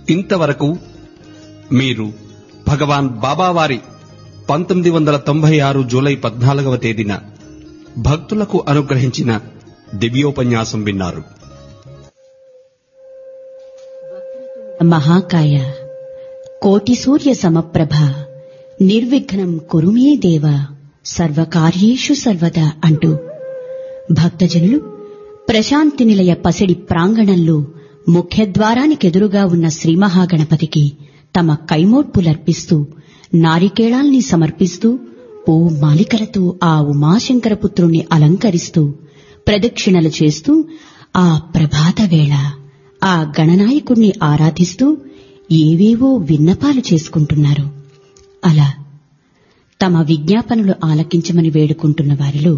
ఇంతవరకు మీరు భగవాన్ బాబావారి పంతొమ్మిది వందల తొంభై ఆరు జూలై పద్నాలుగవ తేదీన భక్తులకు అనుగ్రహించిన దివ్యోపన్యాసం విన్నారు మహాకాయ కోటి సూర్య సమప్రభ నిర్విఘ్నం కురుమే దేవ సర్వకార్యేషు సర్వదా అంటూ భక్తజనులు ప్రశాంతి నిలయ పసిడి ప్రాంగణంలో ముఖ్యద్వారానికెదురుగా ఉన్న శ్రీ మహాగణపతికి తమ కైమోడ్పులర్పిస్తూ నారికేళాల్ని సమర్పిస్తూ ఓ మాలికలతో ఆ ఉమాశంకరపుత్రుణ్ణి అలంకరిస్తూ ప్రదక్షిణలు చేస్తూ ఆ ప్రభాత వేళ ఆ గణనాయకుణ్ణి ఆరాధిస్తూ ఏవేవో విన్నపాలు చేసుకుంటున్నారు అలా తమ విజ్ఞాపనలు ఆలకించమని వేడుకుంటున్న వారిలో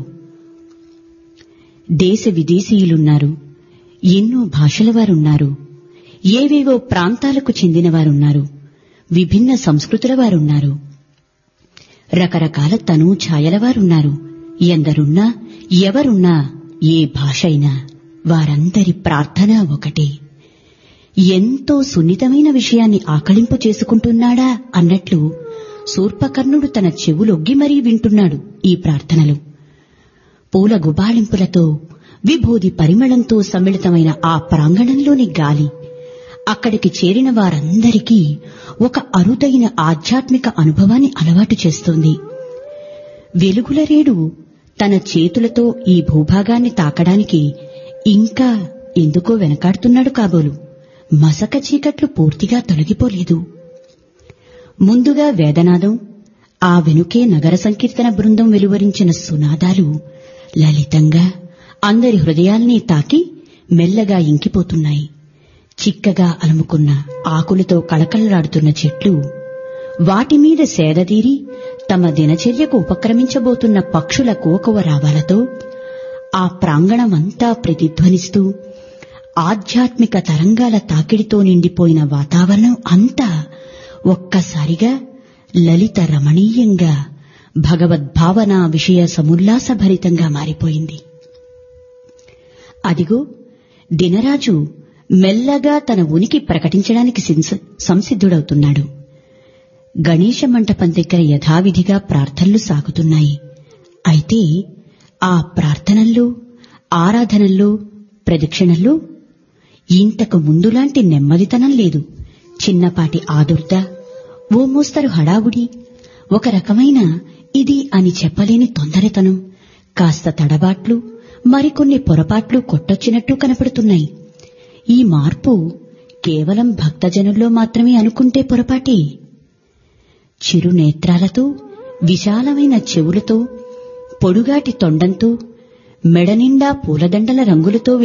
దేశ విదేశీయులున్నారు ఎన్నో భాషల వారున్నారు ఏవేవో ప్రాంతాలకు చెందిన వారున్నారు విభిన్న సంస్కృతుల వారున్నారు రకరకాల తను ఛాయల వారున్నారు ఎందరున్నా ఎవరున్నా ఏ భాష అయినా వారందరి ప్రార్థన ఒకటే ఎంతో సున్నితమైన విషయాన్ని ఆకళింపు చేసుకుంటున్నాడా అన్నట్లు శూర్పకర్ణుడు తన చెవులొగ్గి మరీ వింటున్నాడు ఈ ప్రార్థనలు పూల గుబాళింపులతో విభూది పరిమళంతో సమ్మిళితమైన ఆ ప్రాంగణంలోని గాలి అక్కడికి చేరిన వారందరికీ ఒక అరుదైన ఆధ్యాత్మిక అనుభవాన్ని అలవాటు చేస్తోంది వెలుగుల రేడు తన చేతులతో ఈ భూభాగాన్ని తాకడానికి ఇంకా ఎందుకో వెనకాడుతున్నాడు కాబోలు మసక చీకట్లు పూర్తిగా తొలగిపోలేదు ముందుగా వేదనాదం ఆ వెనుకే నగర సంకీర్తన బృందం వెలువరించిన సునాదాలు లలితంగా అందరి హృదయాల్ని తాకి మెల్లగా ఇంకిపోతున్నాయి చిక్కగా అలుముకున్న ఆకులతో కళకళలాడుతున్న చెట్లు వాటి మీద సేదతీరి తమ దినచర్యకు ఉపక్రమించబోతున్న పక్షుల కోకవ రావాలతో ఆ ప్రాంగణమంతా ప్రతిధ్వనిస్తూ ఆధ్యాత్మిక తరంగాల తాకిడితో నిండిపోయిన వాతావరణం అంతా ఒక్కసారిగా లలిత రమణీయంగా భగవద్భావన విషయ సముల్లాసభరితంగా మారిపోయింది అదిగో దినరాజు మెల్లగా తన ఉనికి ప్రకటించడానికి సిన్స్- సంసిద్ధుడవుతున్నాడు గణేశ మంటపం దగ్గర యథావిధిగా ప్రార్థనలు సాగుతున్నాయి అయితే ఆ ప్రార్థనల్లో ఆరాధనల్లో ప్రదక్షిణల్లో ఇంతకు ముందులాంటి నెమ్మదితనం లేదు చిన్నపాటి ఆదుర్ద ఓ మోస్తరు హడావుడి ఒక రకమైన ఇది అని చెప్పలేని తొందరతనం కాస్త తడబాట్లు మరికొన్ని పొరపాట్లు కొట్టొచ్చినట్టు కనపడుతున్నాయి ఈ మార్పు కేవలం భక్తజనుల్లో మాత్రమే అనుకుంటే పొరపాటే చిరు నేత్రాలతో విశాలమైన చెవులతో పొడుగాటి తొండంతో మెడనిండా పూలదండల రంగులతో